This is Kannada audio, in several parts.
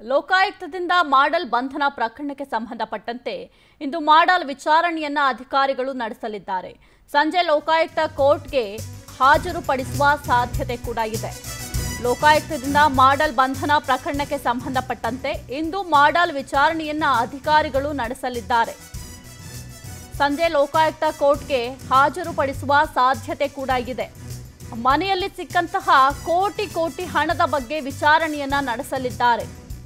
ಲೋಕಾಯುಕ್ತದಿಂದ ಮಾಡಲ್ ಬಂಧನ ಪ್ರಕರಣಕ್ಕೆ ಸಂಬಂಧಪಟ್ಟಂತೆ ಇಂದು ಮಾಡಲ್ ವಿಚಾರಣೆಯನ್ನ ಅಧಿಕಾರಿಗಳು ನಡೆಸಲಿದ್ದಾರೆ ಸಂಜೆ ಲೋಕಾಯುಕ್ತ ಕೋರ್ಟ್ಗೆ ಹಾಜರುಪಡಿಸುವ ಸಾಧ್ಯತೆ ಕೂಡ ಇದೆ ಲೋಕಾಯುಕ್ತದಿಂದ ಮಾಡಲ್ ಬಂಧನ ಪ್ರಕರಣಕ್ಕೆ ಸಂಬಂಧಪಟ್ಟಂತೆ ಇಂದು ಮಾಡಲ್ ವಿಚಾರಣೆಯನ್ನ ಅಧಿಕಾರಿಗಳು ನಡೆಸಲಿದ್ದಾರೆ ಸಂಜೆ ಲೋಕಾಯುಕ್ತ ಕೋರ್ಟ್ಗೆ ಹಾಜರುಪಡಿಸುವ ಸಾಧ್ಯತೆ ಕೂಡ ಇದೆ ಮನೆಯಲ್ಲಿ ಸಿಕ್ಕಂತಹ ಕೋಟಿ ಕೋಟಿ ಹಣದ ಬಗ್ಗೆ ವಿಚಾರಣೆಯನ್ನ ನಡೆಸಲಿದ್ದಾರೆ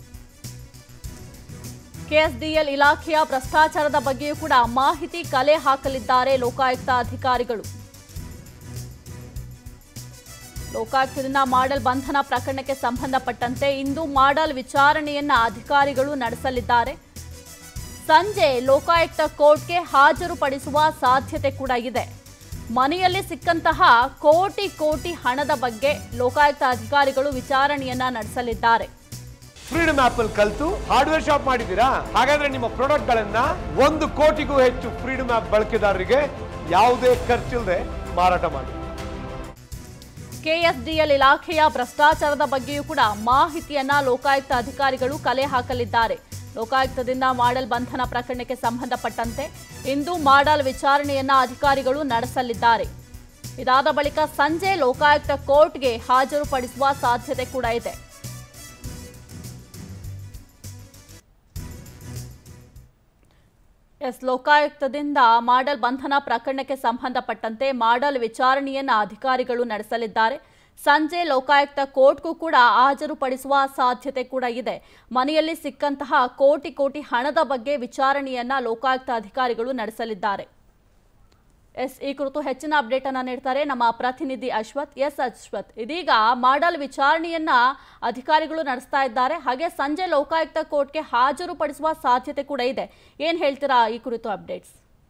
ಕೆಎಸ್ಡಿಎಲ್ ಇಲಾಖೆಯ ಭ್ರಷ್ಟಾಚಾರದ ಬಗ್ಗೆಯೂ ಕೂಡ ಮಾಹಿತಿ ಕಲೆ ಹಾಕಲಿದ್ದಾರೆ ಲೋಕಾಯುಕ್ತ ಅಧಿಕಾರಿಗಳು ಲೋಕಾಯುಕ್ತದಿಂದ ಮಾಡಲ್ ಬಂಧನ ಪ್ರಕರಣಕ್ಕೆ ಸಂಬಂಧಪಟ್ಟಂತೆ ಇಂದು ಮಾಡಲ್ ವಿಚಾರಣೆಯನ್ನ ಅಧಿಕಾರಿಗಳು ನಡೆಸಲಿದ್ದಾರೆ ಸಂಜೆ ಲೋಕಾಯುಕ್ತ ಕೋರ್ಟ್ಗೆ ಹಾಜರುಪಡಿಸುವ ಸಾಧ್ಯತೆ ಕೂಡ ಇದೆ ಮನೆಯಲ್ಲಿ ಸಿಕ್ಕಂತಹ ಕೋಟಿ ಕೋಟಿ ಹಣದ ಬಗ್ಗೆ ಲೋಕಾಯುಕ್ತ ಅಧಿಕಾರಿಗಳು ವಿಚಾರಣೆಯನ್ನ ನಡೆಸಲಿದ್ದಾರೆ ಫ್ರೀಡಮ್ ಆಪ್ ಅಲ್ಲಿ ಕಲ್ತು ಹಾರ್ಡ್ವೇರ್ ಶಾಪ್ ಮಾಡಿದ್ದೀರಾ ಹಾಗಾದ್ರೆ ನಿಮ್ಮ ಪ್ರಾಡಕ್ಟ್ ಗಳನ್ನ ಒಂದು ಕೋಟಿಗೂ ಹೆಚ್ಚು ಫ್ರೀಡಮ್ ಆಪ್ ಬಳಕೆದಾರರಿಗೆ ಯಾವುದೇ ಖರ್ಚಿಲ್ಲದೆ ಮಾರಾಟ ಮಾಡಿ ಕೆಎಸ್ಡಿಎಲ್ ಇಲಾಖೆಯ ಭ್ರಷ್ಟಾಚಾರದ ಬಗ್ಗೆಯೂ ಕೂಡ ಮಾಹಿತಿಯನ್ನ ಲೋಕಾಯುಕ್ತ ಅಧಿಕಾರಿಗಳು ಕಲೆ ಹಾಕಲಿದ್ದಾರೆ ಲೋಕಾಯುಕ್ತದಿಂದ ಮಾಡಲ್ ಬಂಧನ ಪ್ರಕರಣಕ್ಕೆ ಸಂಬಂಧಪಟ್ಟಂತೆ ಇಂದು ಮಾಡಲ್ ವಿಚಾರಣೆಯನ್ನ ಅಧಿಕಾರಿಗಳು ನಡೆಸಲಿದ್ದಾರೆ ಇದಾದ ಬಳಿಕ ಸಂಜೆ ಲೋಕಾಯುಕ್ತ ಕೋರ್ಟ್ಗೆ ಹಾಜರುಪಡಿಸುವ ಸಾಧ್ಯತೆ ಕೂಡ ಇದೆ ಎಸ್ ಲೋಕಾಯುಕ್ತದಿಂದ ಮಾಡಲ್ ಬಂಧನ ಪ್ರಕರಣಕ್ಕೆ ಸಂಬಂಧಪಟ್ಟಂತೆ ಮಾಡಲ್ ವಿಚಾರಣೆಯನ್ನ ಅಧಿಕಾರಿಗಳು ನಡೆಸಲಿದ್ದಾರೆ ಸಂಜೆ ಲೋಕಾಯುಕ್ತ ಕೋರ್ಟ್ಗೂ ಕೂಡ ಹಾಜರುಪಡಿಸುವ ಸಾಧ್ಯತೆ ಕೂಡ ಇದೆ ಮನೆಯಲ್ಲಿ ಸಿಕ್ಕಂತಹ ಕೋಟಿ ಕೋಟಿ ಹಣದ ಬಗ್ಗೆ ವಿಚಾರಣೆಯನ್ನ ಲೋಕಾಯುಕ್ತ ಅಧಿಕಾರಿಗಳು ನಡೆಸಲಿದ್ದಾರೆ ಎಸ್ ಈ ಕುರಿತು ಹೆಚ್ಚಿನ ಅಪ್ಡೇಟ್ ಅನ್ನ ನೀಡ್ತಾರೆ ನಮ್ಮ ಪ್ರತಿನಿಧಿ ಅಶ್ವಥ್ ಎಸ್ ಅಶ್ವಥ್ ಇದೀಗ ಮಾಡಲ್ ವಿಚಾರಣೆಯನ್ನ ಅಧಿಕಾರಿಗಳು ನಡೆಸ್ತಾ ಇದ್ದಾರೆ ಹಾಗೆ ಸಂಜೆ ಲೋಕಾಯುಕ್ತ ಕೋರ್ಟ್ಗೆ ಹಾಜರುಪಡಿಸುವ ಸಾಧ್ಯತೆ ಕೂಡ ಇದೆ ಏನ್ ಹೇಳ್ತೀರಾ ಈ ಕುರಿತು ಅಪ್ಡೇಟ್ಸ್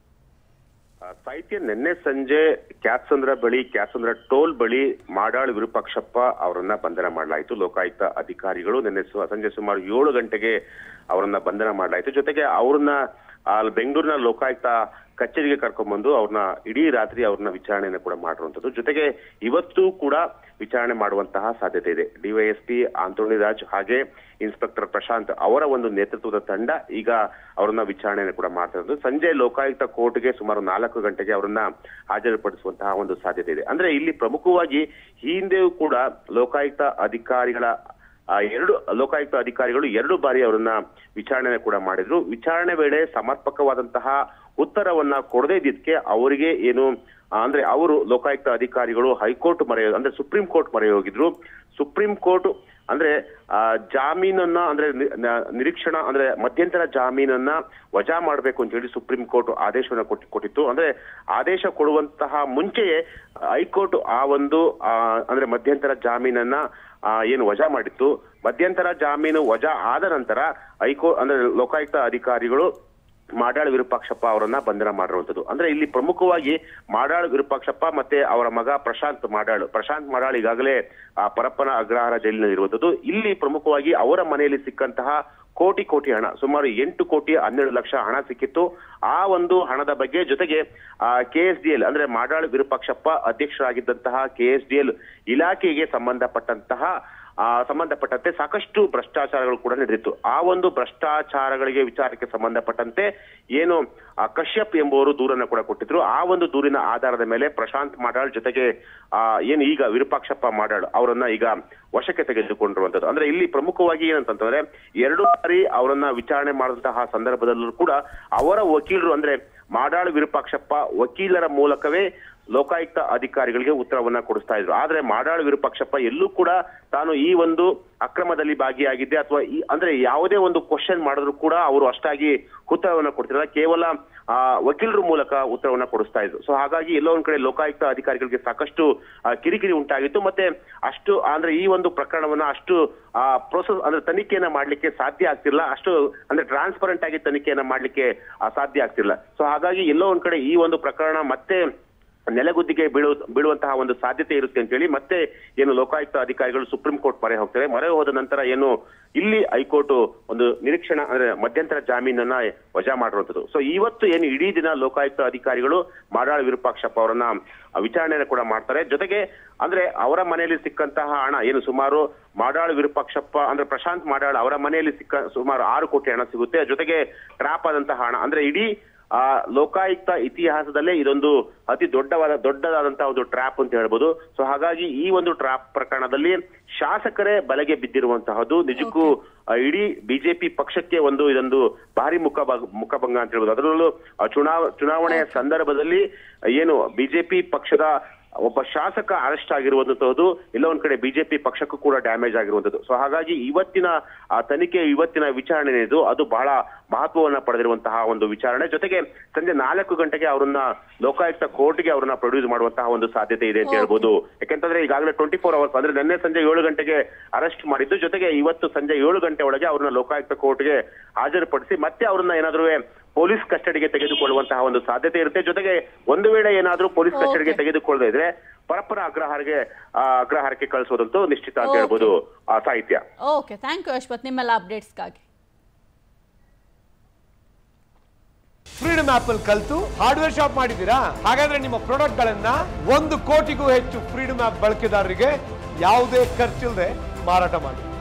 ಆ, ಸಾಹಿತ್ಯ ನಿನ್ನೆ ಸಂಜೆ ಕ್ಯಾತ್ಸಂದ್ರ ಬಳಿ ಕ್ಯಾತ್ಸಂದ್ರ ಟೋಲ್ ಬಳಿ ಮಾಡಾಳ್ ವಿರೂಪಾಕ್ಷಪ್ಪ ಅವರನ್ನ ಬಂಧನ ಮಾಡಲಾಯಿತು ಲೋಕಾಯುಕ್ತ ಅಧಿಕಾರಿಗಳು ನಿನ್ನೆ ಸು- ಸಂಜೆ ಸುಮಾರು ಏಳು ಗಂಟೆಗೆ ಅವರನ್ನ ಬಂಧನ ಮಾಡಲಾಯಿತು ಜೊತೆಗೆ ಅವ್ರನ್ನ ಆ, ಬೆಂಗಳೂರಿನ ಲೋಕಾಯುಕ್ತ ಕಚೇರಿಗೆ ಕರ್ಕೊಂಡ್ಬಂದು ಅವ್ರನ್ನ ಇಡೀ ರಾತ್ರಿ ಅವ್ರನ್ನ ವಿಚಾರಣೆಯನ್ನು ಕೂಡ ಮಾಡಿರುವಂತದ್ದು ಜೊತೆಗೆ ಇವತ್ತು ಕೂಡ ವಿಚಾರಣೆ ಮಾಡುವಂತಹ ಸಾಧ್ಯತೆ ಇದೆ ಡಿವೈಎಸ್ಪಿ ಆಂಟೋನಿ ರಾಜ್ ಹಾಗೆ ಇನ್ಸ್ಪೆಕ್ಟರ್ ಪ್ರಶಾಂತ್ ಅವರ ಒಂದು ನೇತೃತ್ವದ ತಂಡ ಈಗ ಅವರನ್ನ ವಿಚಾರಣೆಯನ್ನು ಕೂಡ ಮಾಡ್ತಾ ಇರೋದು ಸಂಜೆ ಲೋಕಾಯುಕ್ತ ಕೋರ್ಟ್ಗೆ ಸುಮಾರು ನಾಲ್ಕು ಗಂಟೆಗೆ ಅವರನ್ನ ಹಾಜರುಪಡಿಸುವಂತಹ ಒಂದು ಸಾಧ್ಯತೆ ಇದೆ ಅಂದ್ರೆ ಇಲ್ಲಿ ಪ್ರಮುಖವಾಗಿ ಹಿಂದೆಯೂ ಕೂಡ ಲೋಕಾಯುಕ್ತ ಅಧಿಕಾರಿಗಳ ಆ ಎರಡು ಲೋಕಾಯುಕ್ತ ಅಧಿಕಾರಿಗಳು ಎರಡು ಬಾರಿ ಅವರನ್ನ ವಿಚಾರಣೆ ಕೂಡ ಮಾಡಿದ್ರು ವಿಚಾರಣೆ ವೇಳೆ ಸಮರ್ಪಕವಾದಂತಹ ಉತ್ತರವನ್ನ ಕೊಡದೇ ಇದ್ದಕ್ಕೆ ಅವರಿಗೆ ಏನು ಆ, ಅಂದ್ರೆ ಅವರು ಲೋಕಾಯುಕ್ತ ಅಧಿಕಾರಿಗಳು ಹೈಕೋರ್ಟ್ ಮೊರೆ ಅಂದ್ರೆ ಸುಪ್ರೀಂ ಕೋರ್ಟ್ ಮೊರೆ ಹೋಗಿದ್ರು ಸುಪ್ರೀಂ ಕೋರ್ಟ್ ಅಂದ್ರೆ ಆ, ಜಾಮೀನನ್ನ ಅಂದ್ರೆ ನಿ- ನ- ನಿರೀಕ್ಷಣಾ ಅಂದ್ರೆ ಮಧ್ಯಂತರ ಜಾಮೀನನ್ನ ವಜಾ ಮಾಡಬೇಕು ಅಂತ ಹೇಳಿ ಸುಪ್ರೀಂ ಕೋರ್ಟ್ ಆದೇಶವನ್ನ ಕೊಟ್ಟಿ- ಕೊಟ್ಟಿತ್ತು ಅಂದ್ರೆ ಆದೇಶ ಕೊಡುವಂತಹ ಮುಂಚೆಯೇ ಹೈಕೋರ್ಟ್ ಆ ಒಂದು ಆ, ಅಂದ್ರೆ ಮಧ್ಯಂತರ ಜಾಮೀನನ್ನ ಆ, ಏನು ವಜಾ ಮಾಡಿತ್ತು ಮಧ್ಯಂತರ ಜಾಮೀನು ವಜಾ ಆದ ನಂತರ ಹೈಕೋ ಅಂದ್ರೆ ಲೋಕಾಯುಕ್ತ ಅಧಿಕಾರಿಗಳು ಮಾಡಾಳ್ ವಿರೂಪಾಕ್ಷಪ್ಪ ಅವರನ್ನ ಬಂಧನ ಮಾಡಿರುವಂತದ್ದು ಅಂದ್ರೆ ಇಲ್ಲಿ ಪ್ರಮುಖವಾಗಿ ಮಾಡಾಳ್ ವಿರೂಪಾಕ್ಷಪ್ಪ ಮತ್ತೆ ಅವರ ಮಗ ಪ್ರಶಾಂತ್ ಮಾಡಾಳ್ ಪ್ರಶಾಂತ್ ಮಾಡಾಳ್ ಈಗಾಗಲೇ ಆ, ಪರಪ್ಪನ ಅಗ್ರಹಾರ ಜೈಲಿನಲ್ಲಿ ಇರುವಂತದ್ದು ಇಲ್ಲಿ ಪ್ರಮುಖವಾಗಿ ಅವರ ಮನೆಯಲ್ಲಿ ಸಿಕ್ಕಂತಹ ಕೋಟಿ ಕೋಟಿ ಹಣ ಸುಮಾರು ಎಂಟು ಕೋಟಿ ಹನ್ನೆರಡು ಲಕ್ಷ ಹಣ ಸಿಕ್ಕಿತ್ತು ಆ ಒಂದು ಹಣದ ಬಗ್ಗೆ ಜೊತೆಗೆ ಕೆ ಎಸ್ ಡಿ ಎಲ್ ಅಂದ್ರೆ ಮಾಡಾಳ್ ವಿರೂಪಾಕ್ಷಪ್ಪ ಅಧ್ಯಕ್ಷರಾಗಿದ್ದಂತಹ ಕೆ ಎಸ್ ಡಿ ಎಲ್ ಇಲಾಖೆಗೆ ಸಂಬಂಧಪಟ್ಟಂತಹ ಆ ಸಂಬಂಧಪಟ್ಟಂತೆ ಸಾಕಷ್ಟು ಭ್ರಷ್ಟಾಚಾರಗಳು ಕೂಡ ನಡೆದಿತ್ತು ಆ ಒಂದು ಭ್ರಷ್ಟಾಚಾರಗಳಿಗೆ ವಿಚಾರಕ್ಕೆ ಸಂಬಂಧಪಟ್ಟಂತೆ ಏನು ಆ, ಕಶ್ಯಪ್ ಎಂಬುವರು ದೂರನ್ನ ಕೂಡ ಕೊಟ್ಟಿದ್ರು ಆ ಒಂದು ದೂರಿನ ಆಧಾರದ ಮೇಲೆ ಪ್ರಶಾಂತ್ ಮಾಡಾಳ್ ಜೊತೆಗೆ ಆ ಏನು ಈಗ ವಿರೂಪಾಕ್ಷಪ್ಪ ಮಾಡಾಳ್ ಅವರನ್ನ ಈಗ ವಶಕ್ಕೆ ತೆಗೆದುಕೊಂಡಿರುವಂತದ್ದು ಅಂದ್ರೆ ಇಲ್ಲಿ ಪ್ರಮುಖವಾಗಿ ಏನಂತಂದ್ರೆ ಎರಡು ಬಾರಿ ಅವರನ್ನ ವಿಚಾರಣೆ ಮಾಡಿದಂತಹ ಸಂದರ್ಭದಲ್ಲೂ ಕೂಡ ಅವರ ವಕೀಲರು ಅಂದ್ರೆ ಮಾಡಾಳ್ ವಿರೂಪಾಕ್ಷಪ್ಪ ವಕೀಲರ ಮೂಲಕವೇ ಲೋಕಾಯುಕ್ತ ಅಧಿಕಾರಿಗಳಿಗೆ ಉತ್ತರವನ್ನ ಕೊಡಿಸ್ತಾ ಇದ್ರು ಆದ್ರೆ ಮಾಡಾಳ್ ವಿರೂಪಾಕ್ಷಪ್ಪ ಎಲ್ಲೂ ಕೂಡ ತಾನು ಈ ಒಂದು ಅಕ್ರಮದಲ್ಲಿ ಭಾಗಿಯಾಗಿದ್ದೆ ಅಥವಾ ಈ ಅಂದ್ರೆ ಯಾವುದೇ ಒಂದು ಕ್ವಶನ್ ಮಾಡಿದ್ರು ಕೂಡ ಅವರು ಅಷ್ಟಾಗಿ ಉತ್ತರವನ್ನ ಕೊಡ್ತಿರಲ್ಲ ಕೇವಲ ಆ ವಕೀಲರ ಮೂಲಕ ಉತ್ತರವನ್ನ ಕೊಡಿಸ್ತಾ ಇದ್ರು ಸೊ ಹಾಗಾಗಿ ಎಲ್ಲೋ ಒಂದ್ ಕಡೆ ಲೋಕಾಯುಕ್ತ ಅಧಿಕಾರಿಗಳಿಗೆ ಸಾಕಷ್ಟು ಆ, ಕಿರಿಕಿರಿ ಉಂಟಾಗಿತ್ತು ಮತ್ತೆ ಅಷ್ಟು ಅಂದ್ರೆ ಈ ಒಂದು ಪ್ರಕರಣವನ್ನ ಅಷ್ಟು ಆ ಪ್ರೋಸೆಸ್ ಅಂದ್ರೆ ತನಿಖೆಯನ್ನ ಮಾಡ್ಲಿಕ್ಕೆ ಸಾಧ್ಯ ಆಗ್ತಿರ್ಲಿಲ್ಲ ಅಷ್ಟು ಅಂದ್ರೆ ಟ್ರಾನ್ಸ್ಪರೆಂಟ್ ಆಗಿ ತನಿಖೆಯನ್ನ ಮಾಡ್ಲಿಕ್ಕೆ ಆ, ಸಾಧ್ಯ ಆಗ್ತಿರ್ಲಿಲ್ಲ ಸೊ ಹಾಗಾಗಿ ಎಲ್ಲೋ ಒಂದ್ ಕಡೆ ಈ ಒಂದು ಪ್ರಕರಣ ಮತ್ತೆ ನೆಲಗುದ್ದಿಗೆ ಬೀಳು ಬೀಳುವಂತಹ ಒಂದು ಸಾಧ್ಯತೆ ಇರುತ್ತೆ ಅಂತ ಹೇಳಿ ಮತ್ತೆ ಏನು ಲೋಕಾಯುಕ್ತ ಅಧಿಕಾರಿಗಳು ಸುಪ್ರೀಂ ಕೋರ್ಟ್ ಮೊರೆ ಹೋಗ್ತಾರೆ ಮೊರೆ ಹೋದ ನಂತರ ಏನು ಇಲ್ಲಿ ಹೈಕೋರ್ಟ್ ಒಂದು ನಿರೀಕ್ಷಣಾ ಅಂದ್ರೆ ಮಧ್ಯಂತರ ಜಾಮೀನನ್ನ ವಜಾ ಮಾಡಿರುವಂತದ್ದು ಸೊ ಇವತ್ತು ಏನು ಇಡೀ ದಿನ ಲೋಕಾಯುಕ್ತ ಅಧಿಕಾರಿಗಳು ಮಾಡಾಳ್ ವಿರೂಪಾಕ್ಷಪ್ಪ ಅವರನ್ನ ವಿಚಾರಣೆಯನ್ನು ಕೂಡ ಮಾಡ್ತಾರೆ ಜೊತೆಗೆ ಅಂದ್ರೆ ಅವರ ಮನೆಯಲ್ಲಿ ಸಿಕ್ಕಂತಹ ಹಣ ಏನು ಸುಮಾರು ಮಾಡಾಳ್ ವಿರೂಪಾಕ್ಷಪ್ಪ ಅಂದ್ರೆ ಪ್ರಶಾಂತ್ ಮಾಡಾಳ್ ಅವರ ಮನೆಯಲ್ಲಿ ಸಿಕ್ಕ ಸುಮಾರು ಆರು ಕೋಟಿ ಹಣ ಸಿಗುತ್ತೆ ಜೊತೆಗೆ ಟ್ರಾಪ್ ಆದಂತಹ ಹಣ ಅಂದ್ರೆ ಇಡೀ ಆ ಲೋಕಾಯುಕ್ತ ಇತಿಹಾಸದಲ್ಲೇ ಇದೊಂದು ಅತಿ ದೊಡ್ಡವಾದ ದೊಡ್ಡದಾದಂತಹ ಒಂದು ಟ್ರ್ಯಾಪ್ ಅಂತ ಹೇಳ್ಬೋದು ಸೊ ಹಾಗಾಗಿ ಈ ಒಂದು ಟ್ರ್ಯಾಪ್ ಪ್ರಕರಣದಲ್ಲಿ ಶಾಸಕರೇ ಬಲೆಗೆ ಬಿದ್ದಿರುವಂತಹದ್ದು ನಿಜಕ್ಕೂ ಆ, ಇಡೀ ಬಿಜೆಪಿ ಪಕ್ಷಕ್ಕೆ ಒಂದು ಇದೊಂದು ಭಾರಿ ಮುಖ ಮುಖಭಂಗ ಅಂತ ಹೇಳ್ಬೋದು ಅದರಲ್ಲೂ ಆ, ಚುನಾವ ಚುನಾವಣೆಯ ಸಂದರ್ಭದಲ್ಲಿ ಏನು ಬಿಜೆಪಿ ಪಕ್ಷದ ಒಬ್ಬ ಶಾಸಕ ಅರೆಸ್ಟ್ ಆಗಿರುವಂತದ್ದು ಇಲ್ಲ ಒಂದ್ ಕಡೆ ಬಿಜೆಪಿ ಪಕ್ಷಕ್ಕೂ ಕೂಡ ಡ್ಯಾಮೇಜ್ ಆಗಿರುವಂತದ್ದು ಸೊ ಹಾಗಾಗಿ ಇವತ್ತಿನ ಆ ತನಿಖೆ ಇವತ್ತಿನ ವಿಚಾರಣೆ ಏನಿದು ಅದು ಬಹಳ ಮಹತ್ವವನ್ನ ಪಡೆದಿರುವಂತಹ ಒಂದು ವಿಚಾರಣೆ ಜೊತೆಗೆ ಸಂಜೆ ನಾಲ್ಕು ಗಂಟೆಗೆ ಅವರನ್ನ ಲೋಕಾಯುಕ್ತ ಕೋರ್ಟ್ಗೆ ಅವರನ್ನ ಪ್ರೊಡ್ಯೂಸ್ ಮಾಡುವಂತಹ ಒಂದು ಸಾಧ್ಯತೆ ಇದೆ ಅಂತ ಹೇಳ್ಬೋದು ಯಾಕೆಂತಂದ್ರೆ ಈಗಾಗಲೇ ಟ್ವೆಂಟಿ ಫೋರ್ ಅವರ್ಸ್ ಅಂದ್ರೆ ನಿನ್ನೆ ಸಂಜೆ ಏಳು ಗಂಟೆಗೆ ಅರೆಸ್ಟ್ ಮಾಡಿದ್ದು ಜೊತೆಗೆ ಇವತ್ತು ಸಂಜೆ ಏಳು ಗಂಟೆ ಒಳಗೆ ಅವ್ರನ್ನ ಲೋಕಾಯುಕ್ತ ಕೋರ್ಟ್ಗೆ ಹಾಜರುಪಡಿಸಿ ಮತ್ತೆ ಅವ್ರನ್ನ ಏನಾದ್ರೂ ಪೊಲೀಸ್ ಕಸ್ಟಡಿಗೆ ತೆಗೆದುಕೊಳ್ಳುವಂತಹ ಒಂದು ಸಾಧ್ಯತೆ ಇರುತ್ತೆ ಜೊತೆಗೆ ಒಂದು ವೇಳೆ ಏನಾದ್ರೂ ಪೊಲೀಸ್ ಕಸ್ಟಡಿಗೆ Okay. ತೆಗೆದುಕೊಳ್ಳದೆ ಇದ್ರೆ ಪರಪ್ಪರ ಅಗ್ರಹಾರಗೆ ಆ, ಅಗ್ರಹಾರಕ್ಕೆ ಕಳಿಸೋದಂತೂ ನಿಶ್ಚಿತ ಅಂತ Okay. ಹೇಳ್ಬೋದು ಆ ಸಾಹಿತ್ಯ ಓಕೆ ಥ್ಯಾಂಕ್ ಯು ಅಶ್ವಥ್ ನಿಮ್ಮೆಲ್ಲ ಅಪ್ಡೇಟ್ಸ್ಗಾಗಿ ಫ್ರೀಡಮ್ ಆಪ್ ಅಲ್ಲಿ ಕಲ್ತು ಹಾರ್ಡ್ವೇರ್ ಶಾಪ್ ಮಾಡಿದ್ದೀರಾ ಹಾಗಾದ್ರೆ ನಿಮ್ಮ ಪ್ರಾಡಕ್ಟ್ ಗಳನ್ನ ಒಂದು ಕೋಟಿಗೂ ಹೆಚ್ಚು ಫ್ರೀಡಮ್ ಆಪ್ ಬಳಕೆದಾರರಿಗೆ ಯಾವುದೇ ಖರ್ಚಿಲ್ಲದೆ ಮಾರಾಟ ಮಾಡಿ